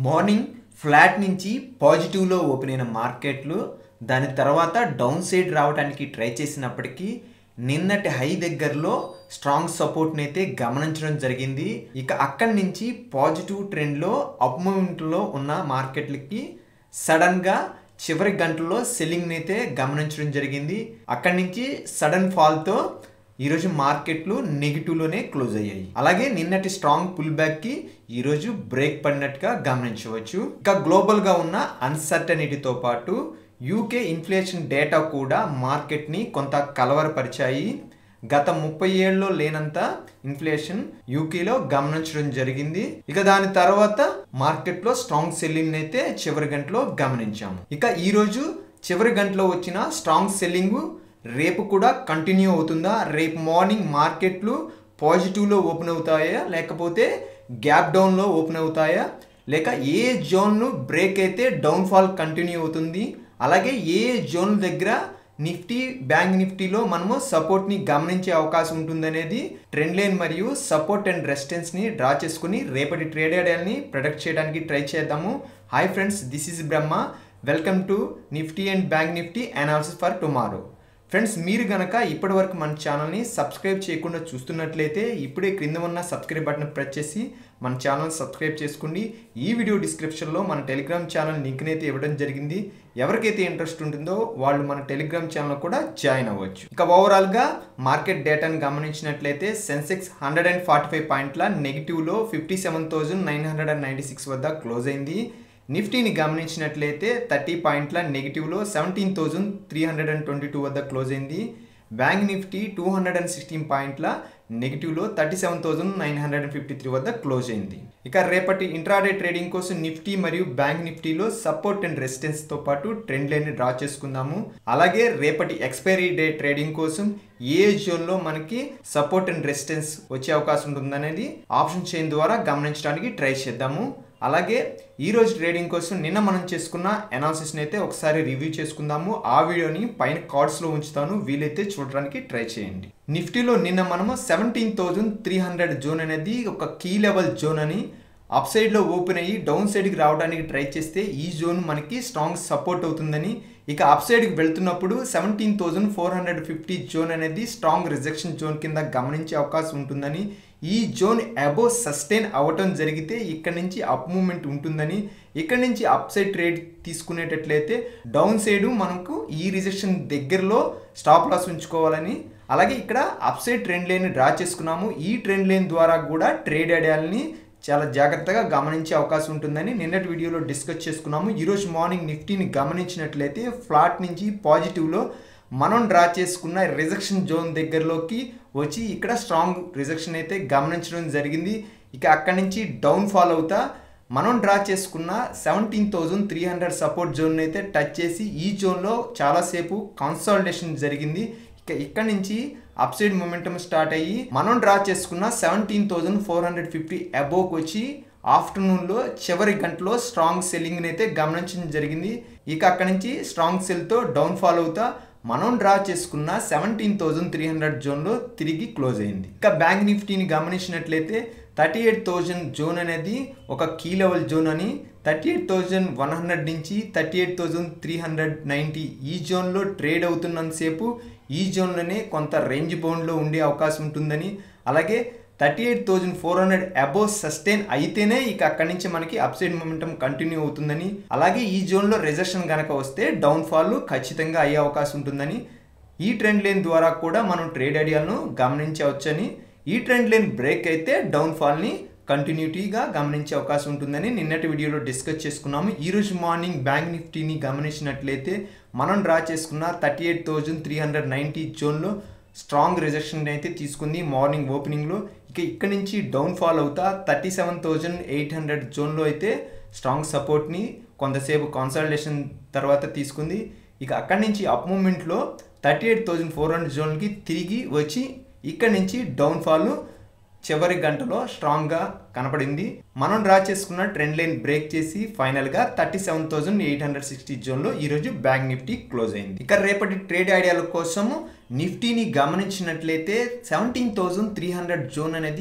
morning flat నుంచి పాజిటివ్లో open అయిన మార్కెట్లు దాని తర్వాత డౌన్ సైడ్ రావడానికి ట్రై చేసినప్పటికీ నిన్నటి హై దగ్గరలో స్ట్రాంగ్ సపోర్ట్ని అయితే గమనించడం జరిగింది ఇక అక్కడి నుంచి పాజిటివ్ ట్రెండ్లో అప్ మూమెంట్లో ఉన్న మార్కెట్లకి సడన్గా చివరి గంటల్లో సెల్లింగ్ని అయితే గమనించడం జరిగింది అక్కడి నుంచి సడన్ ఫాల్తో ఈరోజు మార్కెట్లు నెగిటివ్లోనే క్లోజ్ అయ్యాయి అలాగే నిన్నటి స్ట్రాంగ్ పుల్ బ్యాక్కి ఈరోజు బ్రేక్ పడినట్టుగా గమనించవచ్చు ఇక గ్లోబల్గా ఉన్న అన్సర్టనిటీతో పాటు యూకే ఇన్ఫ్లేషన్ డేటా కూడా మార్కెట్ని కొంత కలవరపరిచాయి గత ముప్పై ఏళ్ళలో లేనంత ఇన్ఫ్లేషన్ యూకేలో గమనించడం జరిగింది ఇక దాని తర్వాత మార్కెట్లో స్ట్రాంగ్ సెల్లింగ్ అయితే చివరి గంటలో గమనించాము ఇక ఈరోజు చివరి గంటలో వచ్చిన స్ట్రాంగ్ సెల్లింగ్ రేపు కూడా కంటిన్యూ అవుతుందా రేపు మార్నింగ్ మార్కెట్లు పాజిటివ్లో ఓపెన్ అవుతాయా లేకపోతే గ్యాప్ డౌన్లో ఓపెన్ అవుతాయా లేక ఏ జోన్ను బ్రేక్ అయితే డౌన్ఫాల్ కంటిన్యూ అవుతుంది అలాగే ఏ జోన్ దగ్గర నిఫ్టీ బ్యాంక్ నిఫ్టీలో మనము సపోర్ట్ని గమనించే అవకాశం ఉంటుందనేది ట్రెండ్ లైన్ మరియు సపోర్ట్ అండ్ రెసిస్టెన్స్ని డ్రా చేసుకుని రేపటి ట్రేడ్ ఐడియాని ప్రొడక్ట్ చేయడానికి ట్రై చేద్దాము hi friends this is Brahma welcome to Nifty and bank Nifty analysis for tomorrow friends మీరు గనక ఇప్పటి వరకు మన ఛానల్ని సబ్స్క్రైబ్ చేయకుండా చూస్తున్నట్లయితే ఇప్పుడే క్రింద ఉన్న సబ్స్క్రైబ్ బటన్ ప్రెస్ చేసి మన ఛానల్ సబ్స్క్రైబ్ చేసుకోండి ఈ వీడియో డిస్క్రిప్షన్లో మన టెలిగ్రామ్ ఛానల్ లింక్ని అయితే ఇవ్వడం జరిగింది ఎవరికైతే ఇంట్రెస్ట్ ఉంటుందో వాళ్ళు మన టెలిగ్రామ్ ఛానల్ కూడా జాయిన్ అవ్వచ్చు ఇక ఓవరాల్గా మార్కెట్ డేటాను గమనించినట్లయితే Sensex hundred and forty five పాయింట్ల నెగిటివ్లో fifty seven thousand nine hundred and ninety six వద్ద క్లోజ్ అయింది నిఫ్టీని గమనించినట్లయితే థర్టీ పాయింట్ల నెగిటివ్లో seventeen thousand three hundred and twenty two వద్ద క్లోజ్ అయింది bank Nifty two hundred and sixteen పాయింట్ల నెగిటివ్లో thirty seven thousand nine hundred and fifty three వద్ద క్లోజ్ అయింది ఇక రేపటి ఇంట్రాడే ట్రేడింగ్ కోసం నిఫ్టీ మరియు బ్యాంక్ నిఫ్టీలో సపోర్ట్ అండ్ రెసిస్టెన్స్తో పాటు ట్రెండ్ లైన్ డ్రా చేసుకుందాము అలాగే రేపటి ఎక్స్పైరీ డే ట్రేడింగ్ కోసం ఏ జోన్లో మనకి సపోర్ట్ అండ్ రెసిస్టెన్స్ వచ్చే అవకాశం ఉంటుందనేది ఆప్షన్ చైన్ ద్వారా గమనించడానికి ట్రై చేద్దాము అలాగే ఈ రోజు ట్రేడింగ్ కోసం నిన్న మనం చేసుకున్న అనాలిసిస్ని అయితే ఒకసారి రివ్యూ చేసుకుందాము ఆ వీడియోని పైన కార్డ్స్లో ఉంచుతాను వీలైతే చూడడానికి ట్రై చేయండి నిఫ్టీలో నిన్న మనము seventeen thousand three hundred zone అనేది ఒక కీ లెవెల్ జోన్ అని అప్ సైడ్లో ఓపెన్ అయ్యి డౌన్ సైడ్కి రావడానికి ట్రై చేస్తే ఈ జోన్ మనకి స్ట్రాంగ్ సపోర్ట్ అవుతుందని ఇక అప్ సైడ్కి వెళ్తున్నప్పుడు seventeen thousand four hundred fifty zone అనేది స్ట్రాంగ్ రిజెక్షన్ జోన్ కింద గమనించే అవకాశం ఉంటుందని ఈ జోన్ అబో సస్టైన్ అవ్వటం జరిగితే ఇక్కడ నుంచి అప్ మూమెంట్ ఉంటుందని ఇక్కడ నుంచి అప్ సైడ్ ట్రేడ్ తీసుకునేటట్లయితే డౌన్ సైడ్ మనకు ఈ రిజెక్షన్ దగ్గరలో స్టాప్ లాస్ ఉంచుకోవాలని అలాగే ఇక్కడ up side trend line draw చేసుకున్నాము ఈ ట్రెండ్ లైన్ ద్వారా కూడా ట్రేడ్ ఐడియాలని చాలా జాగ్రత్తగా గమనించే అవకాశం ఉంటుందని నిన్నటి వీడియోలో డిస్కస్ చేసుకున్నాము ఈరోజు మార్నింగ్ నిఫ్టీని గమనించినట్లయితే ఫ్లాట్ నుంచి పాజిటివ్లో మనం డ్రా చేసుకున్న రిజెక్షన్ జోన్ దగ్గరలోకి వచ్చి ఇక్కడ స్ట్రాంగ్ రిజెక్షన్ అయితే గమనించడం జరిగింది ఇక అక్కడి నుంచి డౌన్ ఫాల్ అవుతా మనం డ్రా చేసుకున్న seventeen thousand three hundred support zone అయితే టచ్ చేసి ఈ జోన్లో చాలాసేపు కన్సాలిడేషన్ జరిగింది ఇక ఇక్కడ నుంచి అప్ సైడ్ మొమెంటం స్టార్ట్ అయ్యి మనం డ్రా చేసుకున్న seventeen thousand four hundred fifty అబోవ్కి వచ్చి ఆఫ్టర్నూన్లో చివరి గంటలో స్ట్రాంగ్ సెల్లింగ్ని అయితే గమనించడం జరిగింది ఇక అక్కడ నుంచి స్ట్రాంగ్ సెల్తో డౌన్ ఫాల్ అవుతా మనం డ్రా చేసుకున్న సెవెంటీన్ థౌజండ్ త్రీ హండ్రెడ్ జోన్లో తిరిగి క్లోజ్ అయింది ఇక బ్యాంక్ నిఫ్టీని గమనించినట్లయితే థర్టీ ఎయిట్ థౌజండ్ జోన్ అనేది ఒక కీ లెవెల్ జోన్ అని thirty eight thousand one hundred నుంచి thirty eight thousand three hundred ninety ఈ జోన్లో ట్రేడ్ అవుతున్నంతసేపు ఈ జోన్లోనే కొంత రేంజ్ బౌండ్లో ఉండే అవకాశం ఉంటుందని అలాగే thirty eight thousand four hundred above sustain అయితేనే ఇక అక్కడి నుంచి మనకి అప్సైడ్ మొమెంటం కంటిన్యూ అవుతుందని అలాగే ఈ జోన్లో రిజెక్షన్ కనుక వస్తే డౌన్ ఫాల్ ఖచ్చితంగా అయ్యే అవకాశం ఉంటుందని ఈ ట్రెండ్ లైన్ ద్వారా కూడా మనం ట్రేడ్ ఐడియాలను గమనించవచ్చని ఈ ట్రెండ్ లైన్ బ్రేక్ అయితే డౌన్ ఫాల్ని కంటిన్యూటీగా గమనించే అవకాశం ఉంటుందని నిన్నటి వీడియోలో డిస్కస్ చేసుకున్నాము ఈరోజు మార్నింగ్ బ్యాంక్ నిఫ్టీని గమనించినట్లయితే మనం డ్రా చేసుకున్న thirty eight thousand three hundred ninety జోన్లో స్ట్రాంగ్ రిజెక్షన్ అయితే తీసుకుంది మార్నింగ్ ఓపెనింగ్లో ఇక ఇక్కడ నుంచి డౌన్ ఫాల్ అవుతా thirty seven thousand eight hundred జోన్లో అయితే స్ట్రాంగ్ సపోర్ట్ని కొంతసేపు కాన్సల్టేషన్ తర్వాత తీసుకుంది ఇక అక్కడి నుంచి అప్ మూమెంట్లో thirty eight thousand four hundred జోన్కి తిరిగి వచ్చి ఇక్కడ నుంచి డౌన్ ఫాల్ చివరి గంటలో స్ట్రాంగ్గా కనపడింది మనం డ్రా చేసుకున్న ట్రెండ్ లైన్ బ్రేక్ చేసి ఫైనల్గా thirty seven thousand eight hundred sixty జోన్లో ఈరోజు బ్యాంక్ నిఫ్టీ క్లోజ్ అయింది ఇక రేపటి ట్రేడ్ ఐడియాల కోసము నిఫ్టీని గమనించినట్లయితే seventeen thousand three hundred zone అనేది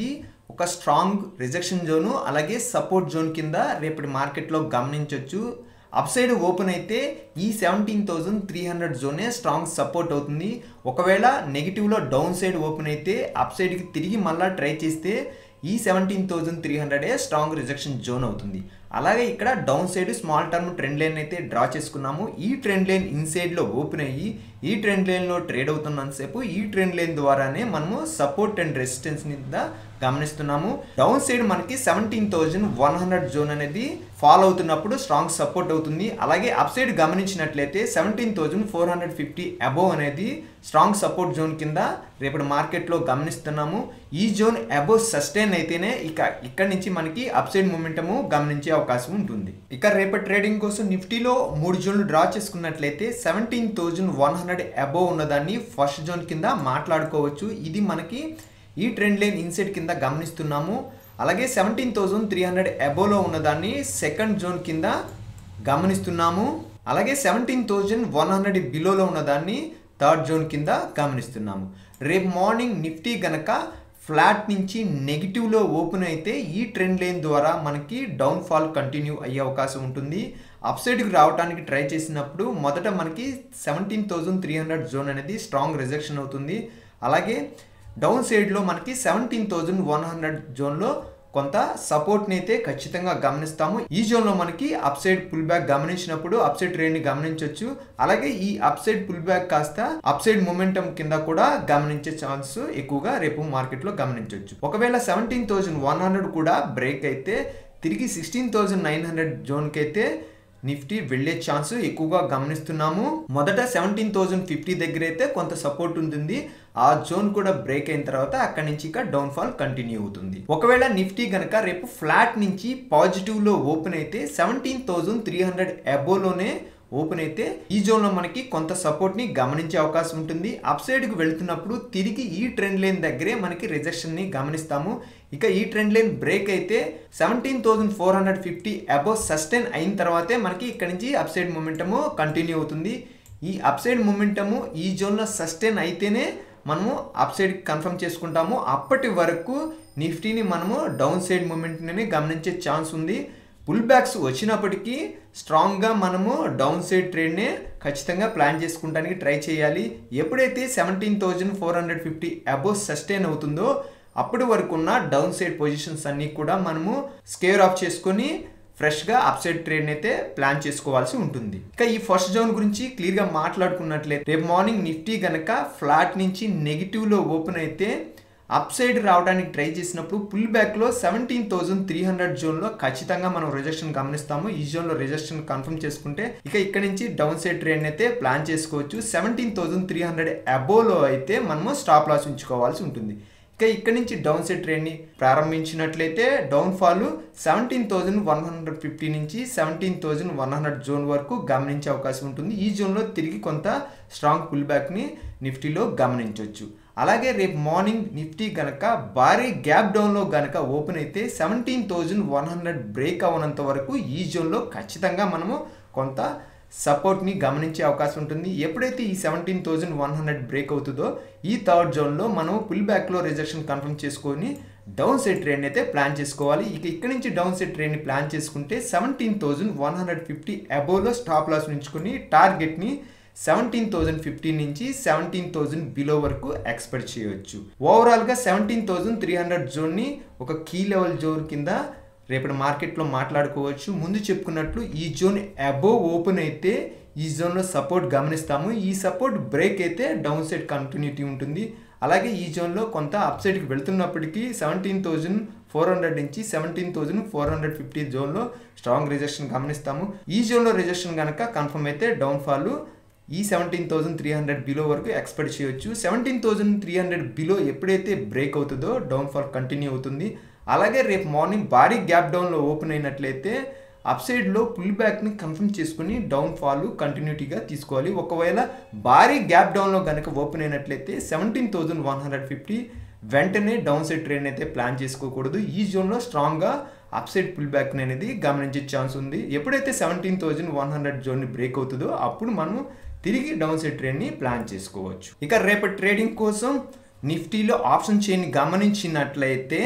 ఒక స్ట్రాంగ్ రిజెక్షన్ జోను అలాగే సపోర్ట్ జోన్ కింద రేపటి మార్కెట్లో గమనించవచ్చు అప్ సైడ్ ఓపెన్ అయితే ఈ సెవెంటీన్ థౌజండ్ త్రీ హండ్రెడ్ జోనే స్ట్రాంగ్ సపోర్ట్ అవుతుంది ఒకవేళ నెగిటివ్లో డౌన్ సైడ్ ఓపెన్ అయితే అప్ సైడ్కి తిరిగి మళ్ళీ ట్రై చేస్తే ఈ సెవెంటీన్ థౌజండ్ త్రీ హండ్రెడే స్ట్రాంగ్ రిజెక్షన్ జోన్ అవుతుంది అలాగే ఇక్కడ down side small term trend line అయితే డ్రా చేసుకున్నాము ఈ ట్రెండ్ లైన్ ఇన్సైడ్లో ఓపెన్ అయ్యి ఈ ట్రెండ్ లైన్లో ట్రేడ్ అవుతున్నంతసేపు ఈ ట్రెండ్ లైన్ ద్వారానే మనము సపోర్ట్ అండ్ రెసిస్టెన్స్ మీద గమనిస్తున్నాము డౌన్ సైడ్ మనకి seventeen thousand one hundred zone అనేది ఫాలో అవుతున్నప్పుడు స్ట్రాంగ్ సపోర్ట్ అవుతుంది అలాగే అప్ సైడ్ గమనించినట్లయితే seventeen thousand four hundred fifty above అనేది స్ట్రాంగ్ సపోర్ట్ జోన్ కింద రేపటి మార్కెట్లో గమనిస్తున్నాము ఈ జోన్ అబోవ్ సస్టైన్ అయితేనే ఇక ఇక్కడ నుంచి మనకి అప్ సైడ్ మూమెంటము గమనించే అవకాశం ఉంటుంది ఇక రేపటి ట్రేడింగ్ కోసం నిఫ్టీలో మూడు జోన్లు డ్రా చేసుకున్నట్లయితే seventeen thousand one hundred above ఉన్నదాన్ని ఫస్ట్ జోన్ కింద మాట్లాడుకోవచ్చు ఇది మనకి ఈ ట్రెండ్ లైన్ ఇన్సైడ్ కింద గమనిస్తున్నాము అలాగే సెవెంటీన్ థౌజండ్ త్రీ హండ్రెడ్ అబోలో ఉన్నదాన్ని సెకండ్ జోన్ కింద గమనిస్తున్నాము అలాగే సెవెంటీన్ థౌజండ్ వన్ హండ్రెడ్ బిలోలో ఉన్నదాన్ని థర్డ్ జోన్ కింద గమనిస్తున్నాము రేపు మార్నింగ్ నిఫ్టీ గనక ఫ్లాట్ నుంచి నెగిటివ్లో ఓపెన్ అయితే ఈ ట్రెండ్ లైన్ ద్వారా మనకి డౌన్ ఫాల్ కంటిన్యూ అయ్యే అవకాశం ఉంటుంది అప్ సైడ్కి రావడానికి ట్రై చేసినప్పుడు మొదట మనకి seventeen thousand three hundred zone అనేది స్ట్రాంగ్ రిజెక్షన్ అవుతుంది అలాగే డౌన్ సైడ్లో మనకి సెవెంటీన్ థౌజండ్ వన్ హండ్రెడ్ జోన్లో కొంత సపోర్ట్ని అయితే ఖచ్చితంగా గమనిస్తాము ఈ జోన్లో మనకి అప్ సైడ్ పుల్ బ్యాక్ గమనించినప్పుడు అప్ సైడ్ ట్రెండ్ని గమనించవచ్చు అలాగే ఈ అప్ సైడ్ పుల్ బ్యాక్ కాస్త అప్ సైడ్ మొమెంటం కింద కూడా గమనించే ఛాన్స్ ఎక్కువగా రేపు మార్కెట్లో గమనించవచ్చు ఒకవేళ సెవెంటీన్ థౌజండ్ వన్ హండ్రెడ్ కూడా బ్రేక్ అయితే తిరిగి సిక్స్టీన్ థౌజండ్ నైన్ హండ్రెడ్ జోన్కి అయితే నిఫ్టీ వెళ్ళే ఛాన్స్ ఎక్కువగా గమనిస్తున్నాము మొదట సెవెంటీన్ థౌజండ్ ఫిఫ్టీ దగ్గర అయితే కొంత సపోర్ట్ ఉంటుంది ఆ జోన్ కూడా బ్రేక్ అయిన తర్వాత అక్కడి నుంచి ఇక డౌన్ ఫాల్ కంటిన్యూ అవుతుంది ఒకవేళ నిఫ్టీ గనక రేపు ఫ్లాట్ నుంచి పాజిటివ్లో ఓపెన్ అయితే సెవెంటీన్ థౌజండ్ త్రీ హండ్రెడ్ అబోలోనే ఓపెన్ అయితే ఈ జోన్లో మనకి కొంత సపోర్ట్ని గమనించే అవకాశం ఉంటుంది అప్ సైడ్కి వెళ్తున్నప్పుడు తిరిగి ఈ ట్రెండ్ లైన్ దగ్గరే మనకి రిజెక్షన్ని గమనిస్తాము ఇక ఈ ట్రెండ్ లైన్ బ్రేక్ అయితే seventeen thousand four hundred fifty above sustain అయిన తర్వాతే మనకి ఇక్కడ నుంచి అప్ సైడ్ మూమెంటము కంటిన్యూ అవుతుంది ఈ అప్ సైడ్ మూమెంటము ఈ జోన్లో సస్టైన్ అయితేనే మనము అప్ సైడ్ కన్ఫర్మ్ చేసుకుంటాము అప్పటి వరకు నిఫ్టీని మనము డౌన్ సైడ్ మూమెంట్ని గమనించే ఛాన్స్ ఉంది పుల్ బ్యాక్స్ వచ్చినప్పటికీ స్ట్రాంగ్గా మనము డౌన్ సైడ్ ట్రేడ్నే ఖచ్చితంగా ప్లాన్ చేసుకుంటానికి ట్రై చేయాలి ఎప్పుడైతే seventeen thousand four hundred fifty above sustain అవుతుందో అప్పటి వరకు ఉన్న డౌన్ సైడ్ పొజిషన్స్ అన్నీ కూడా మనము స్కేర్ ఆఫ్ చేసుకొని ఫ్రెష్గా అప్ సైడ్ ట్రేడ్ అయితే ప్లాన్ చేసుకోవాల్సి ఉంటుంది ఇక ఈ ఫస్ట్ జోన్ గురించి క్లియర్గా మాట్లాడుకున్నట్లయితే రేపు మార్నింగ్ నిఫ్టీ గనక ఫ్లాట్ నుంచి నెగిటివ్లో ఓపెన్ అయితే అప్ సైడ్ రావడానికి ట్రై చేసినప్పుడు పుల్ బ్యాక్లో సెవెంటీన్ థౌసండ్ త్రీ హండ్రెడ్ జోన్లో ఖచ్చితంగా మనం రిజెక్షన్ గమనిస్తాము ఈ జోన్లో రిజెక్షన్ కన్ఫర్మ్ చేసుకుంటే ఇక ఇక్కడ నుంచి డౌన్ సైడ్ ట్రేడ్ అయితే ప్లాన్ చేసుకోవచ్చు సెవెంటీన్ థౌసండ్ త్రీ హండ్రెడ్ అబోలో అయితే మనము స్టాప్ లాస్ ఉంచుకోవాల్సి ఉంటుంది ఇక ఇక్కడ నుంచి డౌన్ సైడ్ ట్రెండ్ని ప్రారంభించినట్లయితే down fall seventeen thousand one hundred fifty నుంచి seventeen thousand one hundred zone వరకు గమనించే అవకాశం ఉంటుంది ఈ జోన్లో తిరిగి కొంత స్ట్రాంగ్ పుల్ బ్యాక్ని నిఫ్టీలో గమనించవచ్చు అలాగే రేపు మార్నింగ్ నిఫ్టీ గనక భారీ గ్యాప్ డౌన్లో గనక ఓపెన్ అయితే seventeen thousand one hundred break అవనంత వరకు ఈ జోన్లో ఖచ్చితంగా మనము కొంత సపోర్ట్ని గమనించే అవకాశం ఉంటుంది ఎప్పుడైతే ఈ seventeen thousand one hundred break అవుతుందో ఈ థర్డ్ జోన్లో మనం పుల్ బ్యాక్లో రిజెక్షన్ కన్ఫర్మ్ చేసుకొని డౌన్ సైడ్ ట్రెండ్ అయితే ప్లాన్ చేసుకోవాలి ఇక ఇక్కడ నుంచి డౌన్ సైడ్ ట్రెండ్ని ప్లాన్ చేసుకుంటే seventeen thousand one hundred fifty అబోవ్లో స్టాప్ లాస్ ఉంచుకొని టార్గెట్ని సెవెంటీన్ థౌజండ్ ఫిఫ్టీన్ నుంచి సెవెంటీన్ థౌజండ్ బిలో వరకు ఎక్స్పెక్ట్ చేయవచ్చు ఓవరాల్గా సెవెంటీన్ థౌజండ్ త్రీ హండ్రెడ్ జోన్ని ఒక కీ లెవెల్ జోన్ కింద రేపటి మార్కెట్లో మాట్లాడుకోవచ్చు ముందు చెప్పుకున్నట్లు ఈ జోన్ అబోవ్ ఓపెన్ అయితే ఈ జోన్లో సపోర్ట్ గమనిస్తాము ఈ సపోర్ట్ బ్రేక్ అయితే డౌన్ సైడ్ కంటిన్యూటీ ఉంటుంది అలాగే ఈ జోన్లో కొంత అప్ సైడ్కి వెళ్తున్నప్పటికీ సెవెంటీన్ థౌజండ్ ఫోర్ హండ్రెడ్ నుంచి seventeen thousand four hundred fifty జోన్లో స్ట్రాంగ్ రిజెక్షన్ గమనిస్తాము ఈ జోన్లో రిజెక్షన్ కనుక కన్ఫర్మ్ అయితే డౌన్ ఫాల్ ఈ seventeen thousand three hundred below వరకు ఎక్స్పెక్ట్ చేయొచ్చు seventeen thousand three hundred below ఎప్పుడైతే బ్రేక్ అవుతుందో డౌన్ ఫాల్ కంటిన్యూ అవుతుంది అలాగే రేపు మార్నింగ్ భారీ గ్యాప్ డౌన్లో ఓపెన్ అయినట్లయితే అప్ సైడ్లో పుల్ బ్యాక్ని కన్ఫర్మ్ చేసుకుని డౌన్ ఫాల్ కంటిన్యూటీగా తీసుకోవాలి ఒకవేళ భారీ గ్యాప్ డౌన్లో కనుక ఓపెన్ అయినట్లయితే seventeen thousand one hundred fifty వెంటనే డౌన్ సైడ్ ట్రైన్ అయితే ప్లాన్ చేసుకోకూడదు ఈ జోన్లో స్ట్రాంగ్గా అప్ సైడ్ పుల్ బ్యాక్ అనేది గమనించే ఛాన్స్ ఉంది ఎప్పుడైతే సెవెంటీన్ థౌసండ్ వన్ హండ్రెడ్ జోన్ని బ్రేక్ అవుతుందో అప్పుడు మనం తిరిగి డౌన్ సైడ్ ట్రెండ్ని ప్లాన్ చేసుకోవచ్చు ఇక రేపటి ట్రేడింగ్ కోసం నిఫ్టీలో ఆప్షన్ చైన్ గమనించినట్లయితే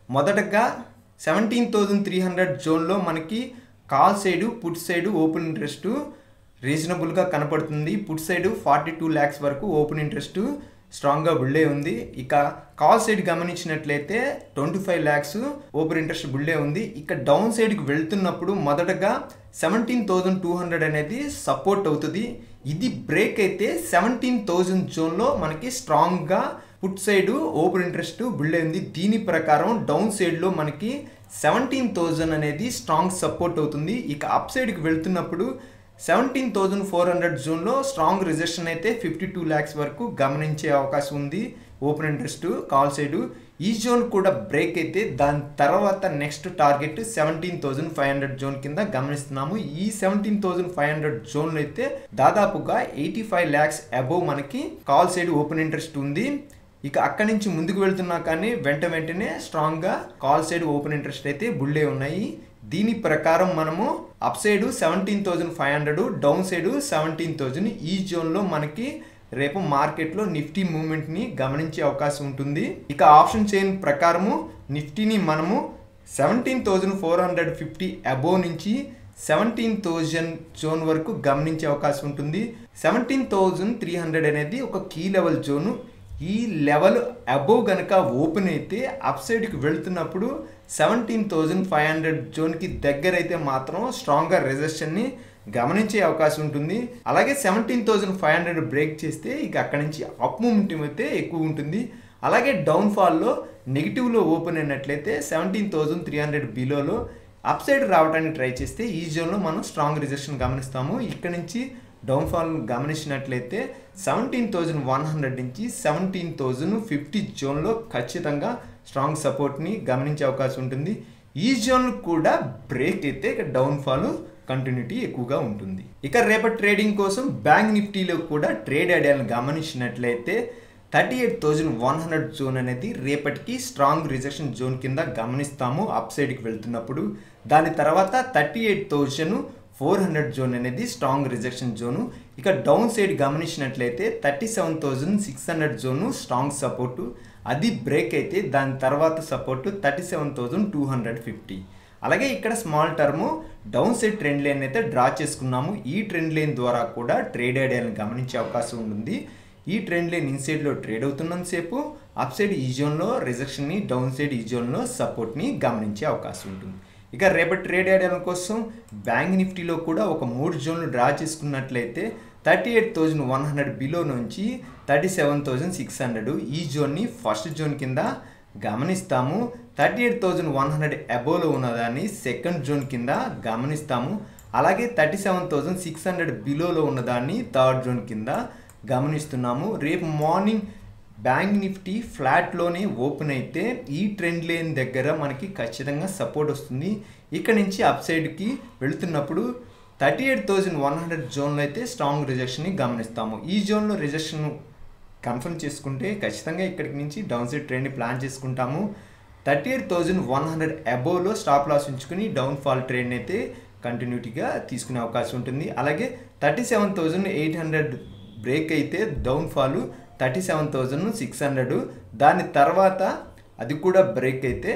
మొదటగా సెవెంటీన్ థౌజండ్ త్రీ హండ్రెడ్ జోన్లో మనకి call side put side open interest రీజనబుల్గా కనపడుతుంది put side forty two lakhs వరకు ఓపెన్ ఇంట్రెస్ట్ స్ట్రాంగ్గా బుల్డే ఉంది ఇక కాల్ సైడ్ గమనించినట్లయితే twenty five lakhs open interest బుల్డే ఉంది ఇక డౌన్ సైడ్కి వెళ్తున్నప్పుడు మొదటగా సెవెంటీన్ థౌజండ్ టూ హండ్రెడ్ అనేది సపోర్ట్ అవుతుంది ఇది బ్రేక్ అయితే సెవెంటీన్ థౌజండ్ జోన్లో మనకి స్ట్రాంగ్గా put side open interest build అయింది దీని ప్రకారం డౌన్ సైడ్లో మనకి సెవెంటీన్ థౌజండ్ అనేది స్ట్రాంగ్ సపోర్ట్ అవుతుంది ఇక అప్ సైడ్కి వెళ్తున్నప్పుడు సెవెంటీన్ థౌజండ్ ఫోర్ హండ్రెడ్ జోన్లో స్ట్రాంగ్ రిజెక్షన్ అయితే ఫిఫ్టీ టూ ల్యాక్స్ వరకు గమనించే అవకాశం ఉంది ఓపెన్ ఇంట్రెస్ట్ కాల్ సైడ్ ఈ జోన్ కూడా బ్రేక్ అయితే దాని తర్వాత next target seventeen thousand five hundred zone కింద గమనిస్తున్నాము ఈ సెవెంటీన్ థౌజండ్ ఫైవ్ హండ్రెడ్ జోన్లో అయితే దాదాపుగా ఎయిటీ ఫైవ్ ల్యాక్స్ అబోవ్ మనకి కాల్ సైడ్ ఓపెన్ ఇంట్రెస్ట్ ఉంది ఇక అక్కడి నుంచి ముందుకు వెళ్తున్నా కానీ వెంట వెంటనే స్ట్రాంగ్గా కాల్ సైడ్ ఓపెన్ ఇంట్రెస్ట్ అయితే బుల్డే ఉన్నాయి దీని ప్రకారం మనము up side seventeen thousand five hundred down side seventeen thousand ఈ జోన్లో మనకి రేపు మార్కెట్లో నిఫ్టీ మూమెంట్ని గమనించే అవకాశం ఉంటుంది ఇక ఆప్షన్ చైన్ ప్రకారము నిఫ్టీని మనము seventeen thousand four hundred fifty above నుంచి సెవెంటీన్ థౌజండ్ జోన్ వరకు గమనించే అవకాశం ఉంటుంది సెవెంటీన్ థౌజండ్ త్రీ హండ్రెడ్ అనేది ఒక కీ లెవెల్ జోను ఈ లెవెల్ అబోవ్ కనుక ఓపెన్ అయితే అప్ సైడ్కి వెళ్తున్నప్పుడు సెవెంటీన్ థౌజండ్ ఫైవ్ హండ్రెడ్ జోన్కి దగ్గర అయితే మాత్రం స్ట్రాంగ్గా రెజెషన్ని గమనించే అవకాశం ఉంటుంది అలాగే seventeen thousand five hundred break చేస్తే ఇక అక్కడ నుంచి అప్ మూమెంటం అయితే ఎక్కువ ఉంటుంది అలాగే డౌన్ఫాల్లో నెగిటివ్లో ఓపెన్ అయినట్లయితే సెవెంటీన్ థౌజండ్ త్రీ హండ్రెడ్ బిలోలో అప్ సైడ్ రావడానికి ట్రై చేస్తే ఈ జోన్లో మనం స్ట్రాంగ్ రిజెక్షన్ గమనిస్తాము ఇక్కడ నుంచి డౌన్ఫాల్ గమనించినట్లయితే సెవెంటీన్ థౌజండ్ వన్ హండ్రెడ్ నుంచి సెవెంటీన్ థౌజండ్ ఫిఫ్టీ జోన్లో ఖచ్చితంగా స్ట్రాంగ్ సపోర్ట్ని గమనించే అవకాశం ఉంటుంది ఈ జోన్ కూడా బ్రేక్ అయితే ఇక డౌన్ఫాల్ కంటిన్యూటీ ఎక్కువగా ఉంటుంది ఇక రేపటి ట్రేడింగ్ కోసం బ్యాంక్ నిఫ్టీలో కూడా ట్రేడ్ ఐడియాలను గమనించినట్లయితే thirty eight thousand one hundred zone అనేది రేపటికి స్ట్రాంగ్ రిజెక్షన్ జోన్ కింద గమనిస్తాము అప్ సైడ్కి వెళ్తున్నప్పుడు దాని తర్వాత thirty eight thousand four hundred zone అనేది స్ట్రాంగ్ రిజెక్షన్ జోను ఇక డౌన్ సైడ్ గమనించినట్లయితే thirty seven thousand six hundred zone strong support అది బ్రేక్ అయితే దాని తర్వాత support thirty seven thousand two hundred fifty అలాగే ఇక్కడ small term down side trend line అయితే డ్రా చేసుకున్నాము ఈ ట్రెండ్ లైన్ ద్వారా కూడా ట్రేడ్ ఐడియాలను గమనించే అవకాశం ఉంటుంది ఈ ట్రెండ్ లైన్ ఇన్సైడ్లో ట్రేడ్ అవుతున్నంతసేపు అప్ సైడ్ ఈ జోన్లో రిజెక్షన్ని డౌన్ సైడ్ ఈ జోన్లో సపోర్ట్ని గమనించే అవకాశం ఉంటుంది ఇక రేపటి ట్రేడ్ ఐడియాల కోసం బ్యాంక్ నిఫ్టీలో కూడా ఒక మూడు జోన్లు డ్రా చేసుకున్నట్లయితే thirty eight thousand one hundred below నుంచి thirty seven thousand six hundred ఈ జోన్ని ఫస్ట్ జోన్ కింద గమనిస్తాము thirty eight thousand one hundred అబోవ్లో ఉన్నదాన్ని సెకండ్ జోన్ కింద గమనిస్తాము అలాగే thirty seven thousand six hundred బిలోలో ఉన్నదాన్ని థర్డ్ జోన్ కింద గమనిస్తున్నాము రేపు మార్నింగ్ బ్యాంక్ నిఫ్టీ ఫ్లాట్లోనే ఓపెన్ అయితే ఈ ట్రెండ్ లైన్ దగ్గర మనకి ఖచ్చితంగా సపోర్ట్ వస్తుంది ఇక్కడ నుంచి అప్ సైడ్కి వెళుతున్నప్పుడు thirty eight thousand one hundred జోన్లో అయితే స్ట్రాంగ్ రిజెక్షన్ని గమనిస్తాము ఈ జోన్లో రిజెక్షన్ కన్ఫర్మ్ చేసుకుంటే ఖచ్చితంగా ఇక్కడికి నుంచి డౌన్ సైడ్ ట్రెండ్ని ప్లాన్ చేసుకుంటాము thirty eight thousand one hundred అబోవ్లో స్టాప్ లాస్ ఉంచుకుని డౌన్ ఫాల్ ట్రెండ్ అయితే కంటిన్యూటీగా తీసుకునే అవకాశం ఉంటుంది అలాగే thirty seven thousand eight hundred break అయితే down fall thirty seven thousand six hundred దాని తర్వాత అది కూడా బ్రేక్ అయితే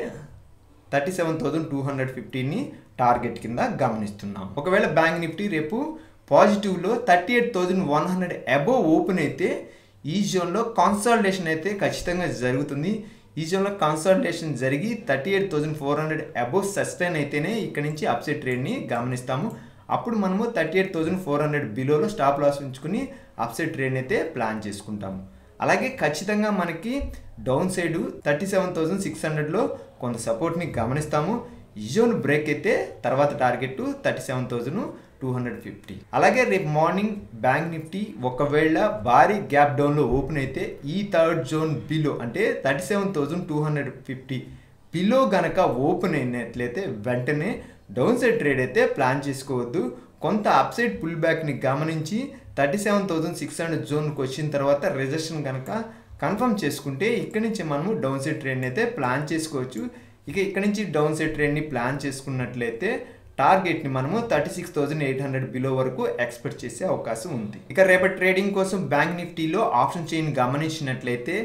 thirty seven thousand two hundred ఫిఫ్టీని టార్గెట్ కింద గమనిస్తున్నాం ఒకవేళ బ్యాంక్ నిఫ్టీ రేపు పాజిటివ్లో thirty eight thousand one hundred above open అయితే ఈ జోన్లో కాన్సల్టేషన్ అయితే ఖచ్చితంగా జరుగుతుంది ఈ జోన్లో కాన్సల్టేషన్ జరిగి thirty eight thousand four hundred above sustain అయితేనే ఇక్కడ నుంచి అప్సైడ్ ట్రేడ్ని గమనిస్తాము అప్పుడు మనము thirty eight thousand four hundred బిలోలో స్టాప్ లాస్ ఉంచుకుని అప్సైడ్ ట్రేడ్ అయితే ప్లాన్ చేసుకుంటాము అలాగే ఖచ్చితంగా మనకి down side thirty seven thousand six హండ్రెడ్లో కొంత సపోర్ట్ని గమనిస్తాము ఈ జోన్ బ్రేక్ అయితే తర్వాత target thirty seven thousand two hundred fifty అలాగే రేపు మార్నింగ్ బ్యాంక్ నిఫ్టీ ఒకవేళ భారీ గ్యాప్ డౌన్లో ఓపెన్ అయితే ఈ థర్డ్ జోన్ బిలో అంటే thirty seven thousand two hundred fifty below గనక ఓపెన్ అయినట్లయితే వెంటనే డౌన్ సైడ్ ట్రేడ్ అయితే ప్లాన్ చేసుకోవద్దు కొంత అప్సైడ్ పుల్ బ్యాక్ని గమనించి thirty seven thousand six hundred జోన్కి వచ్చిన తర్వాత రిజెక్షన్ కనుక కన్ఫర్మ్ చేసుకుంటే ఇక్కడి నుంచి మనము డౌన్ సైడ్ ట్రేడ్ని అయితే ప్లాన్ చేసుకోవచ్చు ఇక ఇక్కడ నుంచి డౌన్ సైడ్ ట్రేడ్ని ప్లాన్ చేసుకున్నట్లయితే టార్గెట్ని మనము thirty six thousand eight hundred below వరకు ఎక్స్పెక్ట్ చేసే అవకాశం ఉంది ఇక రేపటి ట్రేడింగ్ కోసం బ్యాంక్ నిఫ్టీలో ఆప్షన్ చైన్ గమనించినట్లయితే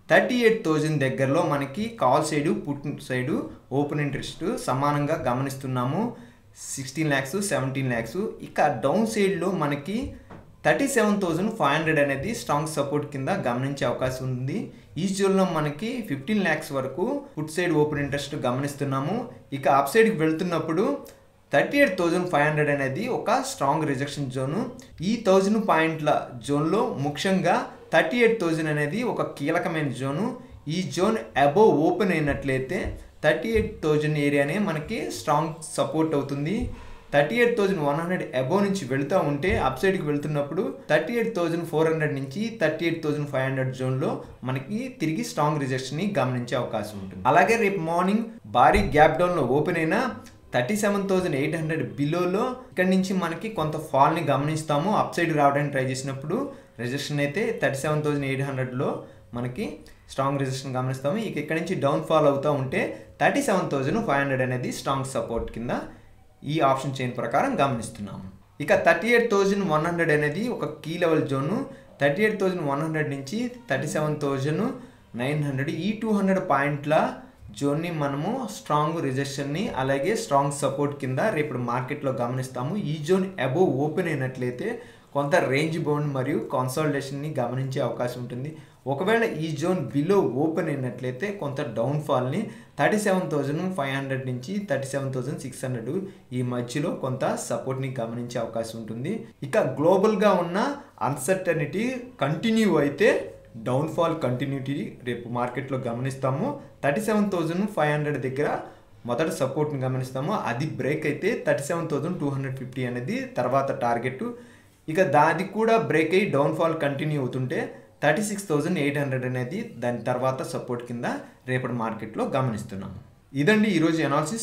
థర్టీ ఎయిట్ థౌజండ్ దగ్గరలో మనకి call side put side open interest సమానంగా గమనిస్తున్నాము సిక్స్టీన్ ల్యాక్స్ సెవెంటీన్ ల్యాక్స్ ఇక డౌన్ సైడ్లో మనకి thirty seven thousand five hundred అనేది స్ట్రాంగ్ సపోర్ట్ కింద గమనించే అవకాశం ఉంది ఈ జోన్లో మనకి ఫిఫ్టీన్ ల్యాక్స్ వరకు ఫుట్ సైడ్ ఓపెన్ ఇంట్రెస్ట్ గమనిస్తున్నాము ఇక అప్ సైడ్కి వెళ్తున్నప్పుడు thirty eight thousand five hundred అనేది ఒక స్ట్రాంగ్ రిజెక్షన్ జోను ఈ థౌజండ్ పాయింట్ల జోన్లో ముఖ్యంగా థర్టీ ఎయిట్ థౌజండ్ అనేది ఒక కీలకమైన జోను ఈ జోన్ అబోవ్ ఓపెన్ అయినట్లయితే థర్టీ ఎయిట్ థౌజండ్ ఏరియానే మనకి స్ట్రాంగ్ సపోర్ట్ అవుతుంది thirty eight thousand one hundred above నుంచి వెళ్తూ ఉంటే అప్ సైడ్కి వెళ్తున్నప్పుడు thirty eight thousand four hundred నుంచి thirty eight thousand five hundred జోన్లో మనకి తిరిగి స్ట్రాంగ్ రిజెక్షన్ని గమనించే అవకాశం ఉంటుంది అలాగే రేపు మార్నింగ్ భారీ గ్యాప్ డౌన్లో ఓపెన్ అయిన thirty seven thousand eight hundred బిలోలో ఇక్కడ నుంచి మనకి కొంత ఫాల్ని గమనిస్తాము అప్ సైడ్ రావడానికి ట్రై చేసినప్పుడు రిజెక్షన్ అయితే థర్టీ సెవెన్ థౌజండ్ ఎయిట్ హండ్రెడ్లో మనకి స్ట్రాంగ్ రిజెక్షన్ గమనిస్తాము ఇక ఇక్కడ నుంచి డౌన్ ఫాల్ అవుతూ ఉంటే thirty seven thousand five hundred అనేది స్ట్రాంగ్ సపోర్ట్ కింద ఈ ఆప్షన్ చైన్ ప్రకారం గమనిస్తున్నాము ఇక thirty eight thousand one hundred అనేది ఒక key level zone thirty eight thousand one hundred నుంచి thirty seven thousand nine hundred ఈ టూ హండ్రెడ్ పాయింట్ల జోన్ని మనము స్ట్రాంగ్ రిజెక్షన్ని అలాగే స్ట్రాంగ్ సపోర్ట్ కింద రేపు మార్కెట్లో గమనిస్తాము ఈ జోన్ అబోవ్ ఓపెన్ అయినట్లయితే కొంత రేంజ్ బౌండ్ మరియు కన్సాలిడేషన్ని గమనించే అవకాశం ఉంటుంది ఒకవేళ ఈ జోన్ బిలో ఓపెన్ అయినట్లయితే కొంత డౌన్ఫాల్ని thirty seven thousand five hundred నుంచి thirty seven thousand six hundred ఈ మధ్యలో కొంత సపోర్ట్ని గమనించే అవకాశం ఉంటుంది ఇక గ్లోబల్గా ఉన్న అన్సర్టనిటీ కంటిన్యూ అయితే డౌన్ఫాల్ కంటిన్యూటీ రేపు మార్కెట్లో గమనిస్తాము thirty seven thousand five hundred దగ్గర మొదటి సపోర్ట్ని గమనిస్తాము అది బ్రేక్ అయితే thirty seven thousand two hundred fifty అనేది తర్వాత టార్గెట్ ఇక దాది కూడా బ్రేక్ అయ్యి డౌన్ఫాల్ కంటిన్యూ అవుతుంటే thirty six thousand eight hundred అనేది దాని తర్వాత సపోర్ట్ కింద రేపటి మార్కెట్లో గమనిస్తున్నాము ఇదండి ఈరోజు అనాలిసిస్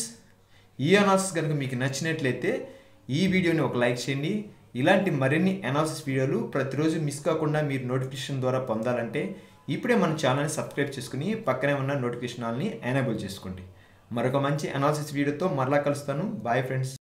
ఈ అనాలిసిస్ కనుక మీకు నచ్చినట్లయితే ఈ వీడియోని ఒక లైక్ చేయండి ఇలాంటి మరిన్ని అనాలిసిస్ వీడియోలు ప్రతిరోజు మిస్ కాకుండా మీరు నోటిఫికేషన్ ద్వారా పొందాలంటే ఇప్పుడే మన ఛానల్ని సబ్స్క్రైబ్ చేసుకుని పక్కనే ఉన్న నోటిఫికేషనాల్ని ఎనేబుల్ చేసుకోండి మరొక మంచి అనాలిసిస్ వీడియోతో మరలా కలుస్తాను బాయ్ ఫ్రెండ్స్